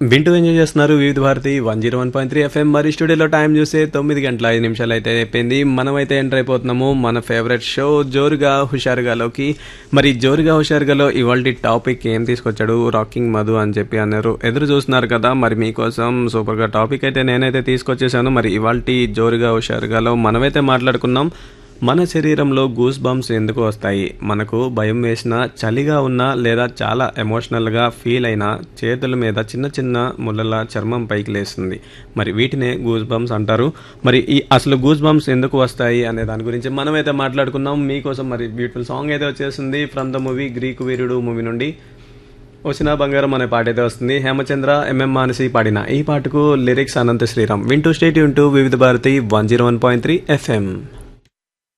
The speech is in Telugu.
వింటూ ఎంజాయ్ చేస్తున్నారు Vividh Bharati one zero one point three FM మరి స్టూడియోలో టైం చూస్తే తొమ్మిది గంటల ఐదు నిమిషాలు అయితే అయిపోయింది మనమైతే ఎంటర్ అయిపోతున్నాము మన ఫేవరెట్ షో జోరుగా హుషారుగాలోకి మరి జోరుగా హుషారుగాలో ఇవాళ టాపిక్ ఏం తీసుకొచ్చాడు రాకింగ్ మధు అని చెప్పి అన్నారు ఎదురు చూస్తున్నారు కదా మరి మీకోసం సూపర్గా టాపిక్ అయితే నేనైతే తీసుకొచ్చేసాను మరి ఇవాళ జోరుగా హుషారుగాలో మనమైతే మాట్లాడుకున్నాం మన శరీరంలో గూస్ బంప్స్ ఎందుకు వస్తాయి మనకు భయం వేసినా చలిగా ఉన్నా లేదా చాలా ఎమోషనల్గా ఫీల్ అయినా చేతుల మీద చిన్న చిన్న ముళ్ళల చర్మం పైకి లేస్తుంది మరి వీటినే గూస్ బంప్స్ అంటారు మరి ఈ అసలు గూస్ బంప్స్ ఎందుకు వస్తాయి అనే దాని గురించి మనమైతే మాట్లాడుకున్నాం మీకోసం మరి బ్యూటిఫుల్ సాంగ్ అయితే వచ్చేసింది from the movie Greeku Veerudu movie నుండి వచ్చిన బంగారం అనే పాట అయితే వస్తుంది హేమచంద్ర ఎంఎం మానసి పాడిన ఈ పాటకు లిరిక్స్ అనంత శ్రీరామ్ వింటూ స్టేట్ యూన్ to Vividh Bharati one zero one point three FM